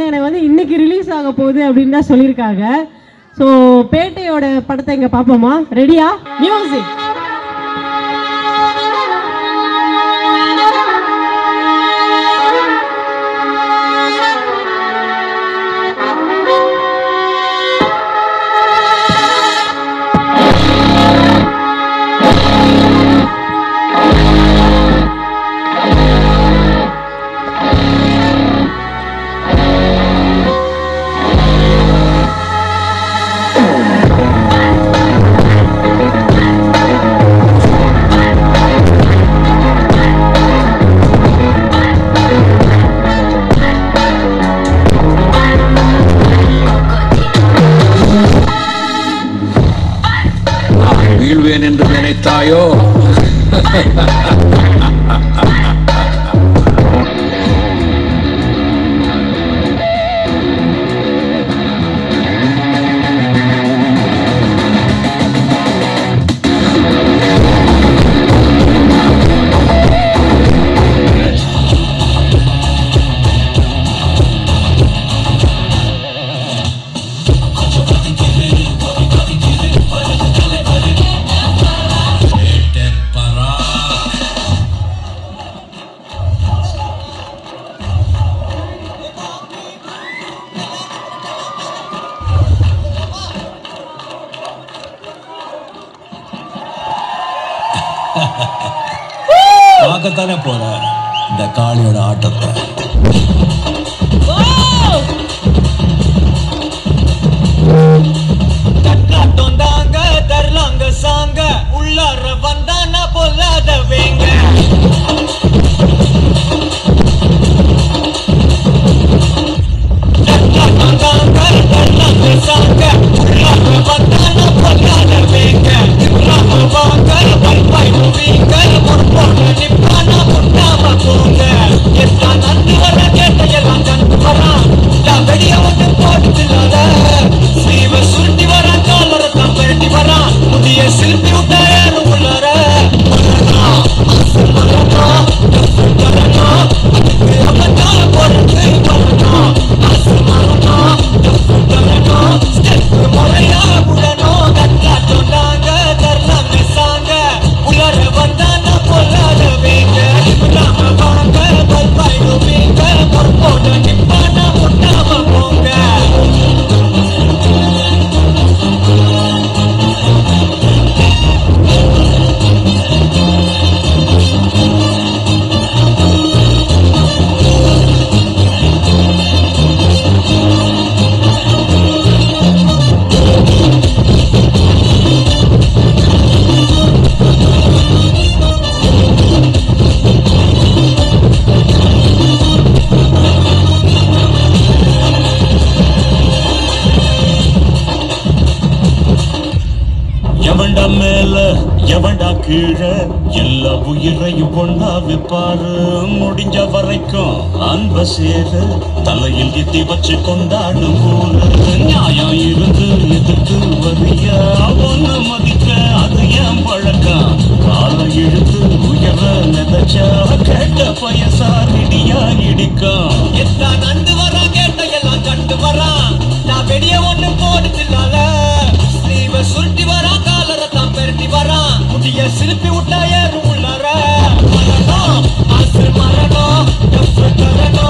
வீராங்கனை வந்து இன்னைக்கு ரிலீஸ் ஆக போகுது அப்படின்னு தான் சொல்லியிருக்காங்க ஸோ பேட்டையோட படத்தை இங்கே பார்ப்போமா ரெடியா மியூசிக் நான் வீழ்வேன் என்று நினைத்தாயோ பார்க்கத்தானே போற இந்த காளியோட ஆட்டத்தை தட்லாட்டம் தாங்க தரலாங்க சாங்க உள்ளார வந்தானா பொல்லாத வேங்க தட்லாட்டம் தாங்க தரலாங்க சாங்க உள்ளார வந்தானா பொல்லாத வேங்க இல்லாம வாங்க வைப்பாய் வீங்க முற்போட நிப்பானா முன்னாம போங்க எத்தா நந்து வர கேட்டையெல்லாம் கண்டு வரான் நான் வெடிய ஒன்று போட்டுலாத ஸ்ரீவ சுருட்டி வரான் காலர தான் பெரட்டி வரான் புதிய சில்பி விட்டா யாரும் உள்ளார மரணம், அசல் மரணம், டஃப் மரணம், அதுக்கு அப்பத்தால பொறுத்து மரணம், அசல் மரணம், டஃப் மரணம், ஸ்டெப் முறையா விடணும், கட்லாட்டம் நாங்க, தரலாங்க சாங்க, உள்ளார வந்தானா பொல்லாத வேங்க, இல்லாம வாங்க, பல்பாயிடுவீங்க, பொறுப்போட நிப்பானா முட்டாம போங்க எவன்டா மேல எவன்டா கீழே எல்லா உயிரையும் ஒண்ணா விப்பாரு முடிஞ்ச வரைக்கும் அன்ப சேரு தலையில் எத்தி வச்சு கொண்டாடும் ஊரு நியாயம் இருந்து எதிர்த்து வரிய ஒண்ணு மதிக்க அது ஏன் பழக்கம் காலை இழுத்து உயர நினைச்சா கேட்ட பயசார் இடியா இடிக்கும் எத்தா நந்து வரான் கேட்ட எல்லாம் கண்டு வரான் நான் வெடிய ஒண்ணு போடுதில்லால ஸ்ரீவ சுருட்டி வரான் காலர தான் பெரட்டி வரான் முடிய சிலுப்பி விட்டா ஏறும் உள்ளார மரணம் அசல் மரணம் டஃப் தரணும்